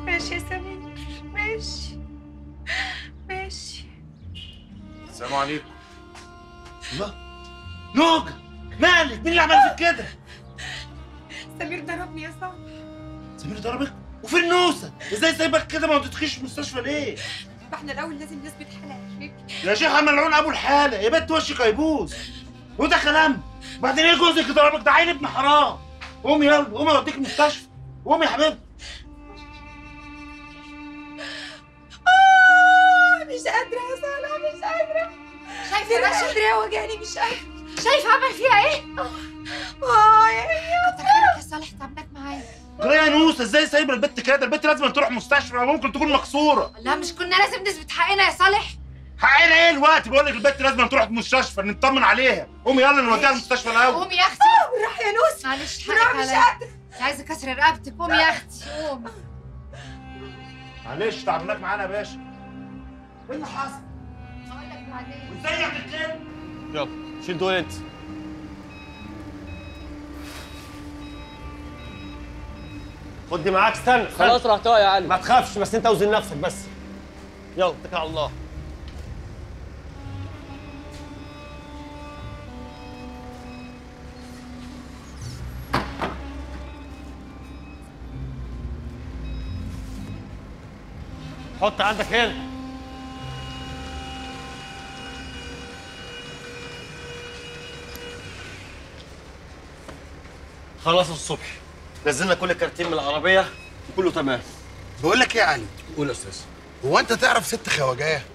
ماشي يا سمير ماشي ماشي السلام عليكم الله نوجة مالك مين اللي عمل فيك كده؟ سمير ضربني يا صاحبي سمير ضربك؟ وفين نوسة؟ ازاي سايبك كده ما وديتكيش المستشفى ليه؟ ما احنا الاول لازم نثبت حالة يا حبيبي يا شيخ ملعون ابو الحالة يا بنت وشك هيبوظ وده كلام وبعدين ايه جوزك ضربك ده عيل ابن حرام قومي يلا قومي اوديك المستشفى قومي يا حبيبتي آه، مش قادرة يا صالح مش قادرة شايفه مش رشا قادرة يا وجعني مش قادرة شايفه عمل فيها ايه اه يا كتر خيرك يا صالح تعبناك معايا جرى يا نوسة ازاي سايبه البت كده البت لازم تروح مستشفى ممكن تكون مكسورة لا مش كنا لازم نثبت حقنا يا صالح حقنا ايه الوقت بقول لك البت لازم تروح المستشفى نطمن عليها قومي يلا نوديها المستشفى الاول قومي يا اختي روح يا نوس معلش روح حقك مش عليا قادرة مش عايزه كسر رقبتك قومي يا اختي قومي معلش تعبناك معانا يا باشا ايه اللي حصل؟ هقول لك بعدين وازاي يا بتتكلم؟ يلا شيل دول انت خد دي معاك استنى استنى. خلاص رحتها يا علي ما تخافش بس انت اوزن نفسك بس يلا اتكل على الله حط عندك هنا خلاص الصبح نزلنا كل الكراتين من العربيه وكله تمام بقول لك ايه يا علي قول يا استاذ هو انت تعرف ست خواجايه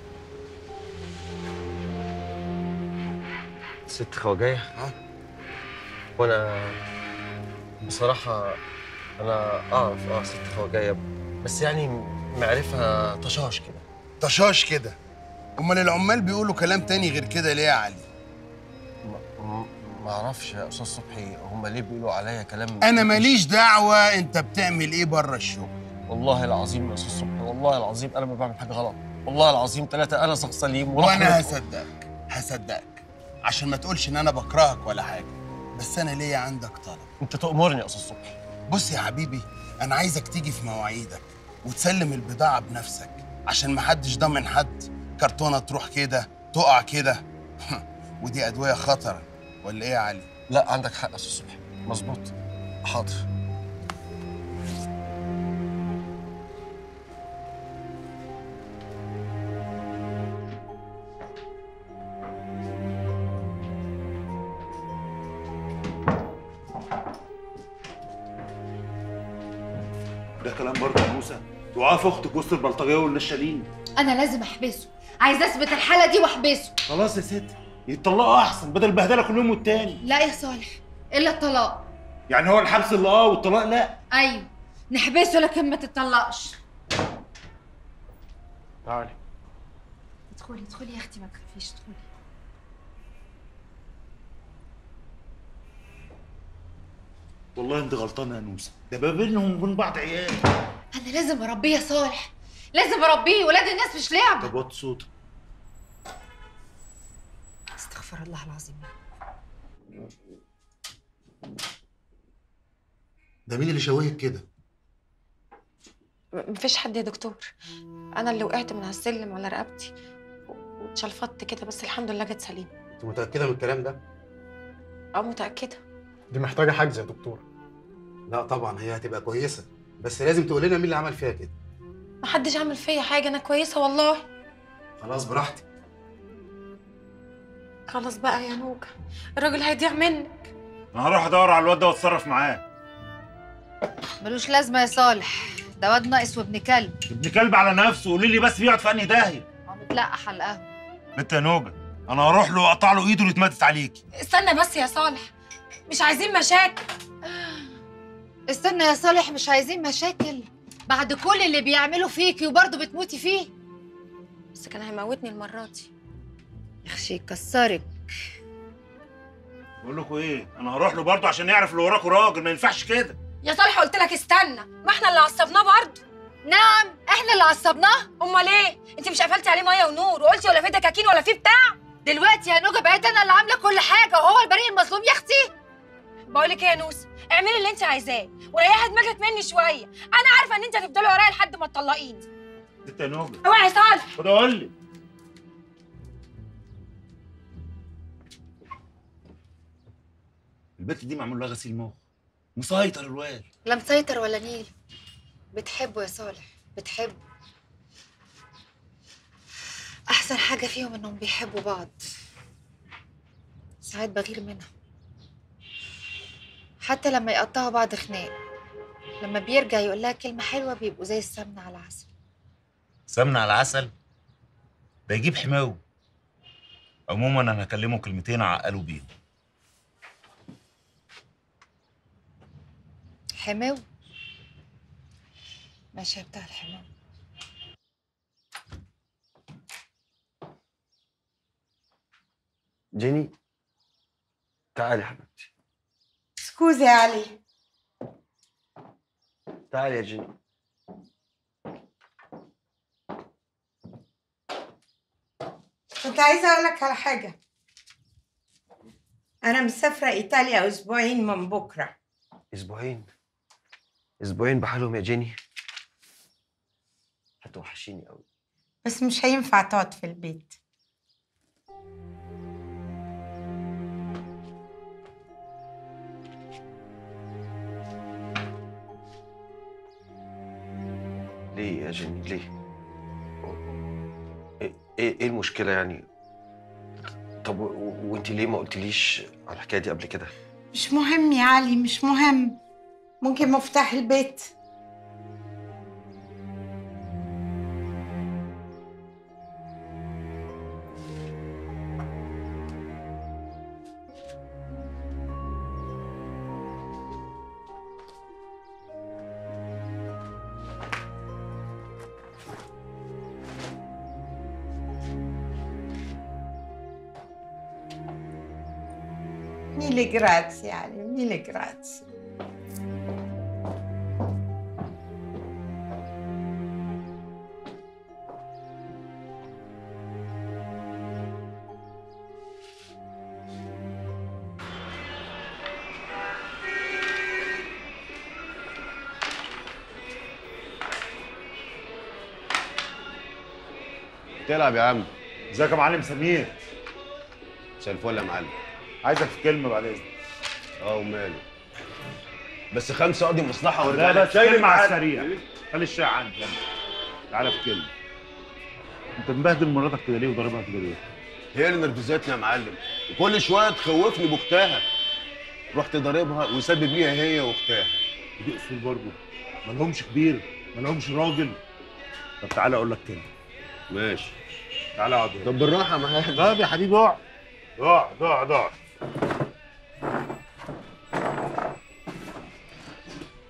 ست خواجايه اه وانا بصراحه انا اعرف اه ست خواجايه بس يعني معرفه طشاش كده طشاش كده امال العمال بيقولوا كلام تاني غير كده ليه يا علي ما- ما ما اعرفش يا استاذ صبحي هم ليه بيقولوا عليا كلام انا ماليش دعوه انت بتعمل ايه بره الشغل والله العظيم يا استاذ صبحي والله العظيم انا ما بعمل حاجه غلط والله العظيم ثلاثه انا شخص سليم وانا ورحمة- هصدقك هصدقك عشان ما تقولش ان انا بكرهك ولا حاجه بس انا ليا عندك طلب انت تأمرني يا استاذ صبحي بص يا حبيبي انا عايزك تيجي في مواعيدك وتسلم البضاعه بنفسك عشان محدش ضامن حد كرتونه تروح كده تقع كده ودي ادويه خطر ولا ايه يا علي لا عندك حق يا استاذ صبحي مظبوط حاضر ده كلام برضه يا موسى وقف اختك وسط البلطجيه والنشالين انا لازم احبسه عايزه اثبت الحاله دي واحبسه خلاص يا ست يتطلقوا احسن بدل البهدله كل يوم والتاني لا يا صالح الا الطلاق يعني هو الحبس اللي اه والطلاق لا ايوه نحبسه لكن ما تطلقش تعالي ادخلي ادخلي يا اختي ما تخافيش ادخلي والله انت غلطانه يا نوسه ده ما بينهم وبين بعض عيال انا لازم اربيه يا صالح لازم اربيه ولاد الناس مش لعبه طب وطي صوتك استغفر الله العظيم ده مين اللي شوهك كده مفيش حد يا دكتور انا اللي وقعت من على السلم على رقبتي و- واتشلفطت كده بس الحمد لله جت سليمه انت متاكده من الكلام ده اه متاكده دي محتاجه حجز يا دكتور لا طبعا هي هتبقى كويسه بس لازم تقول لنا مين اللي عمل فيها كده محدش عمل فيا حاجه انا كويسه والله خلاص براحتك خلاص بقى يا نوجه الراجل هيضيع منك انا هروح ادور على الواد ده واتصرف معاه ملوش لازمه يا صالح ده واد ناقص وابن كلب ابن كلب على نفسه قولي لي بس بيقعد في انهي داهيه هو متلقح على القهوه بنت يا نوجه انا هروح له واقطع له ايده اللي اتمدت عليكي استنى بس يا صالح مش عايزين مشاكل استنى يا صالح مش عايزين مشاكل بعد كل اللي بيعملوا فيكي وبرضه بتموتي فيه بس كان هيموتني المره دي يخشي يكسرك بقول لكم ايه انا هروح له برضه عشان يعرف اللي وراكوا راجل ما ينفعش كده يا صالح قلت لك استنى ما احنا اللي عصبناه برضه نعم احنا اللي عصبناه امال ايه انت مش قفلتي عليه ميه ونور وقلتي ولا في دكاكين ولا في بتاع دلوقتي يا نوجه بقيت انا اللي عامله كل حاجه وهو البريء المظلوم يا اختي بقول لك ايه يا نوس اعملي اللي انت عايزاه وريحي دماغك مني شويه انا عارفه ان انت هتفضلي ورايا لحد ما تطلقيني انت يا نوبه اوعي يا صالح خد اقول لي البت دي معمول لها غسيل مخ مسيطر الواد لا مسيطر ولا نيل بتحبه يا صالح بتحبه احسن حاجه فيهم انهم بيحبوا بعض ساعات بغير منها حتى لما يقطعوا بعض خناق لما بيرجع يقول لها كلمه حلوه بيبقوا زي السمنه على العسل سمنة على العسل ده يجيب حماوي عموما انا هكلمه كلمتين اعقله بيهم حماوي ماشي يا بتاع الحماوي جيني تعالي يا حبيبتي سكوزي يا علي تعالي يا جيني كنت عايزة أقول لك على حاجة أنا مسافرة إيطاليا أسبوعين من بكرة اسبوعين اسبوعين بحالهم يا جيني هتوحشيني قوي بس مش هينفع تقعد في البيت ليه يا جيني ليه ايه ايه إيه المشكله يعني طب وانت ليه ما قلتليش على الحكايه دي قبل كده مش مهم يا علي مش مهم ممكن مفتاح البيت Mille grazie Ale, mille grazie. تلعب يا عم ازيك يا معلم سمير مساء الفل يا معلم عايزك في كلمه بعد اذنك اه وماله بس خمسه قاضي مصلحه لا وارجع لا لك كلمه على تعالى. السريع خلي الشاي عندي يلا. تعالى في كلمه انت مبهدل مراتك كده ليه وضاربها كده ليه؟ هي اللي نرفزتني يا معلم وكل شويه تخوفني باختها رحت ضاربها وسبب ليها هي واختها دي اصول برضه ما لهمش كبير ما لهمش راجل طب تعالى اقول لك كلمه ماشي تعالى اقعد هنا. طب بالراحه معايا طب يا حبيبي اقعد اقعد اقعد اقعد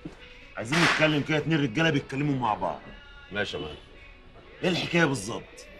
عايزين نتكلم كده اتنين رجاله بيتكلموا مع بعض ماشي يا معلم ايه الحكايه بالظبط